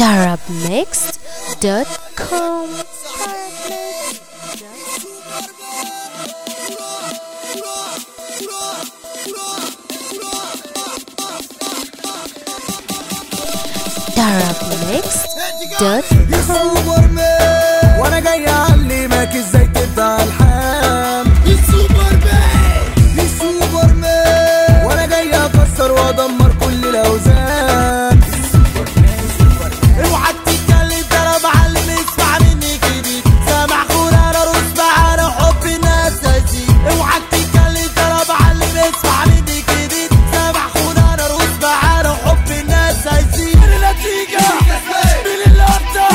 darabmixed.com darabmixed.com سوبر مان وانا جاي اعلمك ازاي تبدا الحام السوبر مان السوبر مان وانا جاي اكسر وادمر كل الاوزان اوعى تتكلم ده انا معلم اسمع مني جديد سامع خورانه رز معانا حب الناس ازيد اوعى تتكلم ده انا معلم اسمع مني جديد سامع خورانه رز معانا حب الناس ازيد من النتيجه من اللي ابدع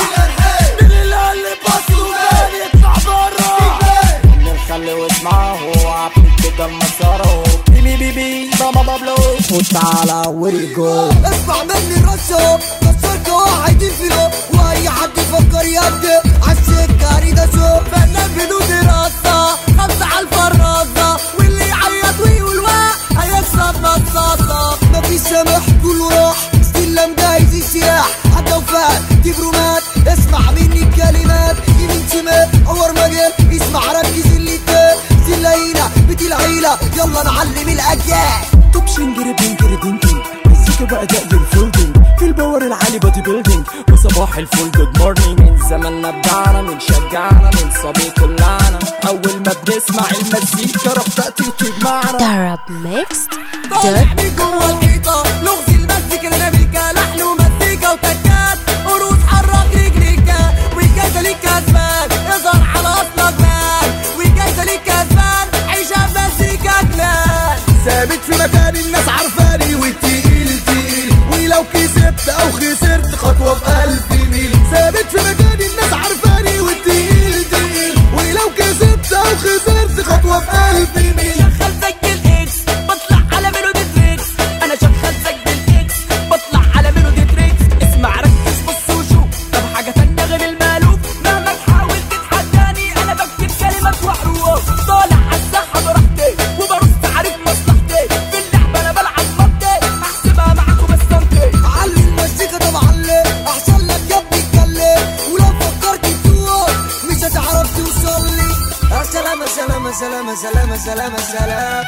من اللي قال لي بص وكان يطلع بره من الخل واسمعه وعبد كده المساره بيبي بيبي بابا بابلو وتعالى وريجو اسمع مني الرشا كسرت واحد الفيلو واي حد يفكر يبدا عالسكة ده شو فنان بدون دراسة خمسة على الفرازة واللي يعيط ويقول واه هيكسب مصاصة مفيش سامح كله راح استلم جايز السلاح حتى وفات دي برومات اسمع مني الكلمات يمين شمال عور مجال اسمع ركز اللي اتقال سلاينا بيت العيلة يلا نعلم الأجيال توب شنجر بنجر دينجي مزيكا بقى دقل الفولدنج في الباور العالي بادي بيلدينج وصباح الفول جود مورنينج من زماننا بدعنا من شجعنا من صبي كلنا اول ما بنسمع المزيكا رفضتي وتجمعنا darabmixed.com من جوه الحيطة لغز المزيكا اللي بيكا لحن ومزيكا وتكات قروص حرك رجليكا والجايزة ليك كسبان اظهر على اصلك مان والجايزة ليك كسبان عيشها بمزيكا كلان ثابت في مكان الناس عارفاني والتقيل تقيل ولو كسبت او خسرت خطوة بألف ميل ثابت في مكان الناس عارفاني والتقيل تقيل ولو كسبت او خسرت خطوة بألف ميل شغال سجل اكس بطلع على ميلودي تريكس انا شغال سجل اكس بطلع على ميلودي تريكس اسمع ركز بص وشوف طب حاجه تانية غير المالوف مهما تحاول تتحداني انا بكتب كلمات وحروف طالع على الساحه براحتي وبرص عارف مصلحتي في اللعبه انا بلعب مطي احسبها معاكم السنتي علي المزيكا طبعا ليه احسن لك يا ابني اتكلم ولو فكرت تروح مش هتعرف توصل لي يا سلام يا سلام يا سلام يا سلام يا سلام يا سلام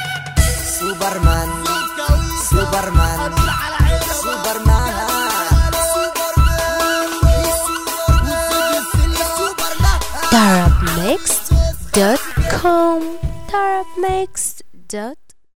سوبرمان سوبرمان سوبرمان darabmixed.com darabmixed.com